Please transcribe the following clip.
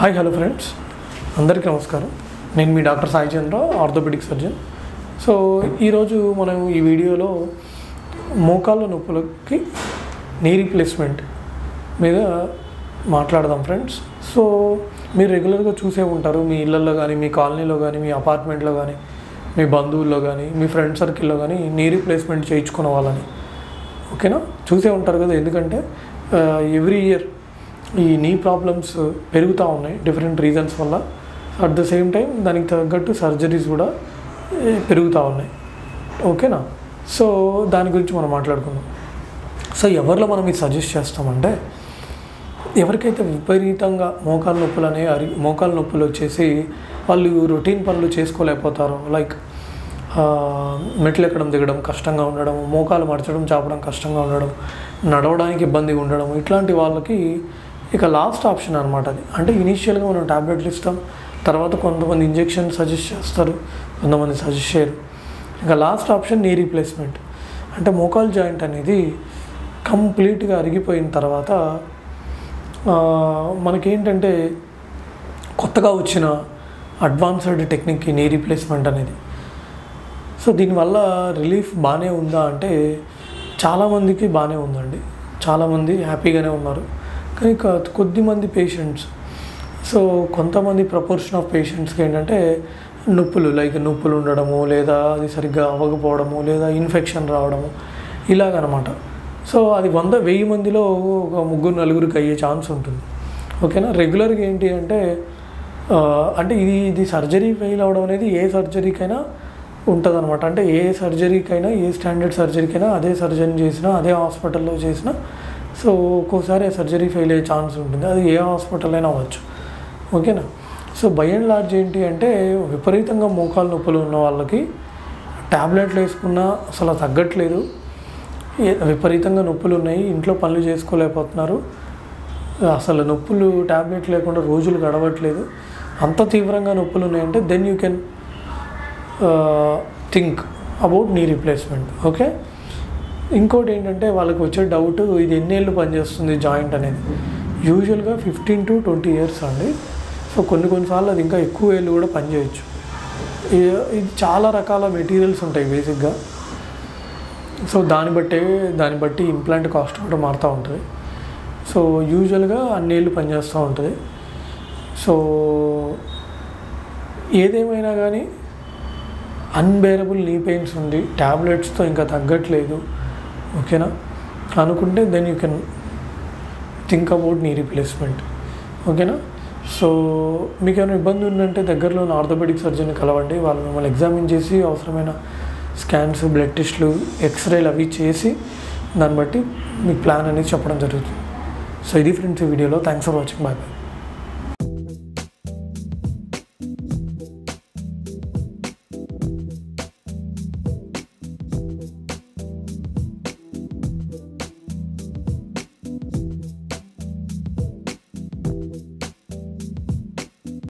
hi hello friends అందరికీ నమస్కారం నేను మీ doctor Sai Chandra orthopaedic surgeon so ఈరోజు మనం ఈ వీడియోలో మోకాళ్ళ నొప్పులకి నీ రీప్లేస్మెంట్ మీద మాట్లాడదాం ఫ్రెండ్స్ సో మీరు రెగ్యులర్గా చూసే ఉంటారు మీ ఇళ్ళల్లో కానీ మీ కాలనీలో కానీ మీ అపార్ట్మెంట్లో కానీ మీ బంధువుల్లో కానీ మీ ఫ్రెండ్ సర్కిల్లో కానీ నీ రీప్లేస్మెంట్ చేయించుకున్న వాళ్ళని ఓకేనా చూసే ఉంటారు కదా ఎందుకంటే ఎవ్రీ ఇయర్ ఈ నీ ప్రాబ్లమ్స్ పెరుగుతూ ఉన్నాయి డిఫరెంట్ రీజన్స్ వల్ల అట్ ద సేమ్ టైం దానికి తగ్గట్టు సర్జరీస్ కూడా ఏ, పెరుగుతూ ఉన్నాయి ఓకేనా సో దాని గురించి మనం మాట్లాడుకుందాం సో ఎవరిలో మనం ఇది సజెస్ట్ చేస్తామంటే ఎవరికైతే విపరీతంగా మోకాలు నొప్పులు అనే అరి మోకాలు నొప్పులు వచ్చేసి వాళ్ళు రొటీన్ పనులు చేసుకోలేకపోతారు లైక్ మెట్లు ఎక్కడం దిగడం కష్టంగా ఉండడం మోకాలు మడచడం చాపడం కష్టంగా ఉండడం నడవడానికి ఇబ్బందిగా ఉండడం ఇట్లాంటి వాళ్ళకి ఇక లాస్ట్ ఆప్షన్ అనమాట అది అంటే ఇనీషియల్గా మనం ట్యాబ్లెట్లు ఇస్తాం తర్వాత కొంతమంది ఇంజెక్షన్ సజెస్ట్ చేస్తారు కొంతమంది సజెస్ట్ చేయరు ఇంకా లాస్ట్ ఆప్షన్ నీ రీప్లేస్మెంట్ అంటే మోకాల్ జాయింట్ అనేది కంప్లీట్గా అరిగిపోయిన తర్వాత ఆ, మనకేంటంటే కొత్తగా వచ్చిన అడ్వాన్స్డ్ టెక్నిక్ నీ రీప్లేస్మెంట్ అనేది సో దీనివల్ల రిలీఫ్ బాగానే ఉందా అంటే చాలామందికి బాగానే ఉందండి చాలామంది హ్యాపీగానే ఉన్నారు కానీ కొ- కొద్దిమంది పేషెంట్స్ సో కొంతమంది ప్రపోర్షన్ ఆఫ్ పేషెంట్స్కి ఏంటంటే నొప్పులు లైక్ నొప్పులు ఉండడము లేదా అది సరిగ్గా అవ్వకపోవడము లేదా ఇన్ఫెక్షన్ రావడము ఇలాగనమాట సో అది వంద వెయ్యి మందిలో ఒక ముగ్గురు నలుగురికి అయ్యే ఛాన్స్ ఉంటుంది ఓకేనా రెగ్యులర్గా ఏంటి అంటే ఆ, అంటే ఇది ఇది సర్జరీ ఫెయిల్ అవ్వడం అనేది ఏ సర్జరీకైనా ఉంటుంది అనమాట అంటే ఏ సర్జరీకైనా ఏ స్టాండర్డ్ సర్జరీకైనా అదే సర్జరీ చేసినా అదే హాస్పిటల్లో చేసినా సో ఒక్కోసారి ఆ సర్జరీ ఫెయిల్ అయ్యే ఛాన్స్ ఉంటుంది అది ఏ హాస్పిటల్ అయినా అవ్వచ్చు ఓకేనా సో బై అండ్ లార్జ్ ఏంటి అంటే విపరీతంగా మోకాలు నొప్పులు ఉన్న వాళ్ళకి ట్యాబ్లెట్లు వేసుకున్నా అసలు తగ్గట్లేదు ఏ- విపరీతంగా నొప్పులు ఉన్నాయి ఇంట్లో పనులు చేసుకోలేకపోతున్నారు అసలు నొప్పులు ట్యాబ్లెట్ లేకుండా రోజులు గడవట్లేదు అంత తీవ్రంగా నొప్పులు ఉన్నాయంటే then you can think about knee replacement okay ఇంకోటి ఏంటంటే వాళ్ళకి వచ్చే డౌట్ ఇది ఎన్నేళ్ళు పనిచేస్తుంది జాయింట్ అనేది యూజువల్గా ఫిఫ్టీన్ టు ట్వంటీ ఇయర్స్ అండి సో కొన్ని కొన్నిసార్లు అది ఇంకా ఎక్కువ ఏళ్ళు కూడా పనిచేయచ్చు ఇది- ఇది చాలా రకాల మెటీరియల్స్ ఉంటాయి బేసిక్గా సో దాన్ని బట్టే దాన్ని బట్టి ఇంప్లాంట్ కాస్ట్ కూడా మారుతూ ఉంటుంది సో యూజువల్గా అన్నేళ్ళు పనిచేస్తూ ఉంటుంది సో ఏదేమైనా కానీ అన్బేరబుల్ నీ పెయిన్స్ ఉంది ట్యాబ్లెట్స్తో ఇంకా తగ్గట్లేదు ఓకేనా అనుకుంటే then you can think about knee replacement ఓకేనా సో మీకు ఏమైనా ఇబ్బంది ఉందంటే దగ్గరలో ఉన్న ఆర్థోపెడిక్ సర్జన్ కలవండి వాళ్ళు మిమ్మల్ని ఎగ్జామిన్ చేసి అవసరమైన స్కాన్స్ బ్లడ్ టెస్ట్లు ఎక్స్రేలు అవి చేసి దాన్ని బట్టి మీకు ప్లాన్ అనేది చెప్పడం జరుగుతుంది సో ఇది ఫ్రెండ్స్ ఈ వీడియోలో thanks for watching bye bye